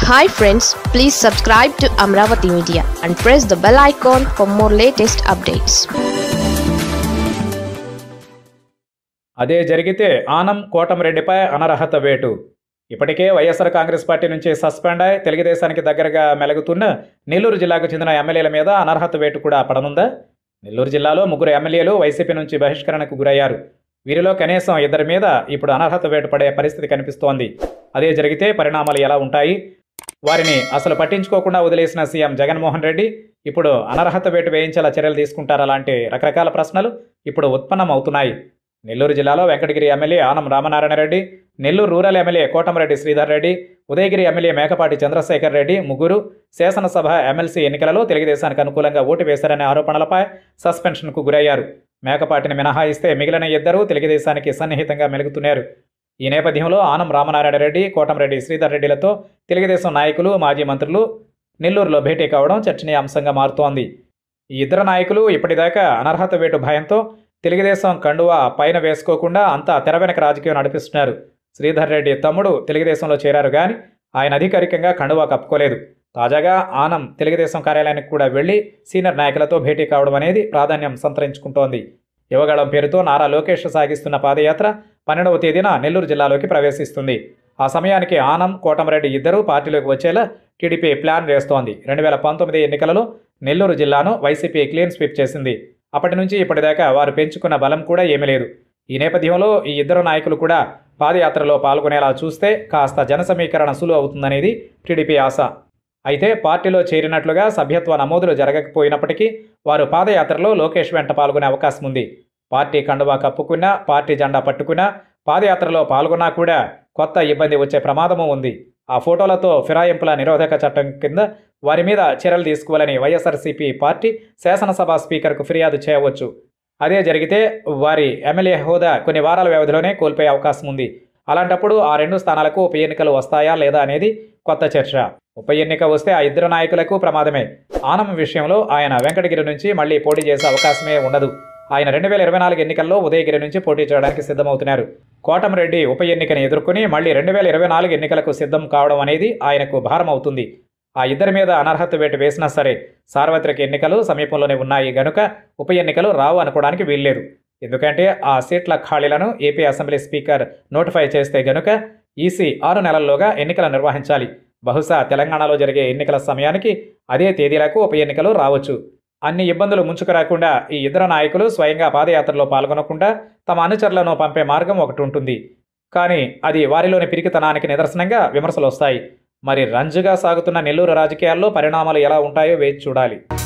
hi friends please subscribe to Amaravati media and press the bell icon for more latest updates అదే జరిగితే ఆనం కోటమిరెడ్డిపై అనర్హత వేటు ఇప్పటికే వైఎస్ఆర్ కాంగ్రెస్ పార్టీ నుంచి సస్పెండ్ అయి తెలుగుదేశానికి దగ్గరగా మెలుగుతున్న నెల్లూరు జిల్లాకు చెందిన ఎమ్మెల్యేల మీద అనర్హత వేటు కూడా పడనుందా నెల్లూరు జిల్లాలో ముగ్గురు ఎమ్మెల్యేలు వైసీపీ నుంచి బహిష్కరణకు గురయ్యారు వీరిలో కనీసం ఇద్దరి మీద ఇప్పుడు అనర్హత వేటు పడే పరిస్థితి కనిపిస్తోంది అదే జరిగితే పరిణామాలు ఎలా ఉంటాయి వారిని అసలు పట్టించుకోకుండా వదిలేసిన సీఎం జగన్మోహన్ రెడ్డి ఇప్పుడు అనర్హత వేటు వేయించేలా చర్యలు తీసుకుంటారా లాంటి రకరకాల ప్రశ్నలు ఇప్పుడు ఉత్పన్నం అవుతున్నాయి నెల్లూరు జిల్లాలో Venkatagiri MLA Anam Ramanarayana Reddy Nellore rural MLA Kotamreddy Sridhar Reddy Udayagiri MLA Mekapati Chandrasekhar Reddy ముగ్గురు శాసనసభ ఎమ్మెల్సీ ఎన్నికలలో తెలుగుదేశానికి అనుకూలంగా ఓటు వేశారనే ఆరోపణలపై సస్పెన్షన్కు గురయ్యారు మేకపాటిని మినహాయిస్తే మిగిలిన ఇద్దరు తెలుగుదేశానికి సన్నిహితంగా మెలుగుతున్నారు ఈ నేపథ్యంలో ఆనం రామనారాయణ రెడ్డి కోటమిరెడ్డి శ్రీధర్ రెడ్డిలతో తెలుగుదేశం నాయకులు మాజీ మంత్రులు నెల్లూరులో భేటీ కావడం చర్చనీయాంశంగా మారుతోంది ఈ ఇద్దరు నాయకులు ఇప్పటిదాకా అనర్హత వేటు భయంతో తెలుగుదేశం కండువా పైన వేసుకోకుండా అంతా తెర వెనక రాజకీయం నడిపిస్తున్నారు శ్రీధర్ రెడ్డి తమ్ముడు తెలుగుదేశంలో చేరారు కానీ ఆయన అధికారికంగా కండువా కప్పుకోలేదు తాజాగా ఆనం తెలుగుదేశం కార్యాలయానికి కూడా వెళ్లి సీనియర్ నాయకులతో భేటీ కావడం అనేది ప్రాధాన్యం సంతరించుకుంటోంది యువగళం పేరుతో నారా లోకేష్ సాగిస్తున్న పాదయాత్ర పన్నెండవ తేదీన నెల్లూరు జిల్లాలోకి ప్రవేశిస్తుంది ఆ సమయానికి ఆనం కోటమరెడ్డి ఇద్దరూ పార్టీలోకి వచ్చేలా టీడీపీ ప్లాన్ వేస్తోంది రెండు వేల పంతొమ్మిది ఎన్నికలలో నెల్లూరు జిల్లాను వైసీపీ క్లీన్ స్వీప్ చేసింది అప్పటి నుంచి ఇప్పటిదాకా వారు పెంచుకున్న బలం కూడా ఏమీ లేదు ఈ నేపథ్యంలో ఈ ఇద్దరు నాయకులు కూడా పాదయాత్రలో పాల్గొనేలా చూస్తే కాస్త జన సమీకరణ సులువు అవుతుందనేది టీడీపీ ఆశ అయితే పార్టీలో చేరినట్లుగా సభ్యత్వ నమోదులు జరగకపోయినప్పటికీ వారు పాదయాత్రలో లోకేష్ వెంట పాల్గొనే అవకాశం ఉంది పార్టీ కండువా కప్పుకున్నా పార్టీ జెండా పట్టుకున్నా పాదయాత్రలో పాల్గొన్నా కూడా కొత్త ఇబ్బంది వచ్చే ప్రమాదము ఉంది ఆ ఫోటోలతో ఫిరాయింపుల నిరోధక చట్టం కింద వారి మీద చర్యలు తీసుకోవాలని వైఎస్ఆర్సీపీ పార్టీ శాసనసభ స్పీకర్కు ఫిర్యాదు చేయవచ్చు అదే జరిగితే వారి ఎమ్మెల్యే హోదా కొన్ని వారాల వ్యవధిలోనే కోల్పోయే అవకాశం ఉంది అలాంటప్పుడు ఆ రెండు స్థానాలకు ఉప ఎన్నికలు వస్తాయా లేదా అనేది కొత్త చర్చ ఉప ఎన్నిక వస్తే ఆ ఇద్దరు నాయకులకు ప్రమాదమే ఆనం విషయంలో ఆయన వెంకటగిరి నుంచి మళ్ళీ పోటీ చేసే అవకాశమే ఉండదు ఆయన రెండు వేల ఇరవై నాలుగు ఎన్నికల్లో ఉదయగిరి నుంచి పోటీ చేయడానికి సిద్ధమవుతున్నారు కోటమిరెడ్డి ఉప ఎన్నికని ఎదుర్కొని మళ్ళీ రెండు వేల ఇరవై నాలుగు ఎన్నికలకు సిద్ధం కావడం అనేది ఆయనకు భారం అవుతుంది ఆ ఇద్దరి మీద అనర్హత వేటు వేసినా సరే సార్వత్రిక ఎన్నికలు సమీపంలోనే ఉన్నాయి గనుక ఉప ఎన్నికలు రావు అనుకోవడానికి వీల్లేదు ఎందుకంటే ఆ సీట్ల ఖాళీలను ఏపీ అసెంబ్లీ స్పీకర్ నోటిఫై చేస్తే గనుక ఈసీ ఆరు నెలల్లోగా ఎన్నికలు నిర్వహించాలి బహుశా తెలంగాణలో జరిగే ఎన్నికల సమయానికి అదే తేదీలకు ఉప ఎన్నికలు రావచ్చు అన్ని ఇబ్బందులు ముంచుకురాకుండా ఈ ఇద్దరు నాయకులు స్వయంగా పాదయాత్రలో పాల్గొనకుండా తమ అనుచరులను పంపే మార్గం ఒకటి ఉంటుంది కానీ అది వారిలోని పిరికితనానికి నిదర్శనంగా విమర్శలు వస్తాయి మరి రంజుగా సాగుతున్న నెల్లూరు రాజకీయాల్లో పరిణామాలు ఎలా ఉంటాయో వేచి చూడాలి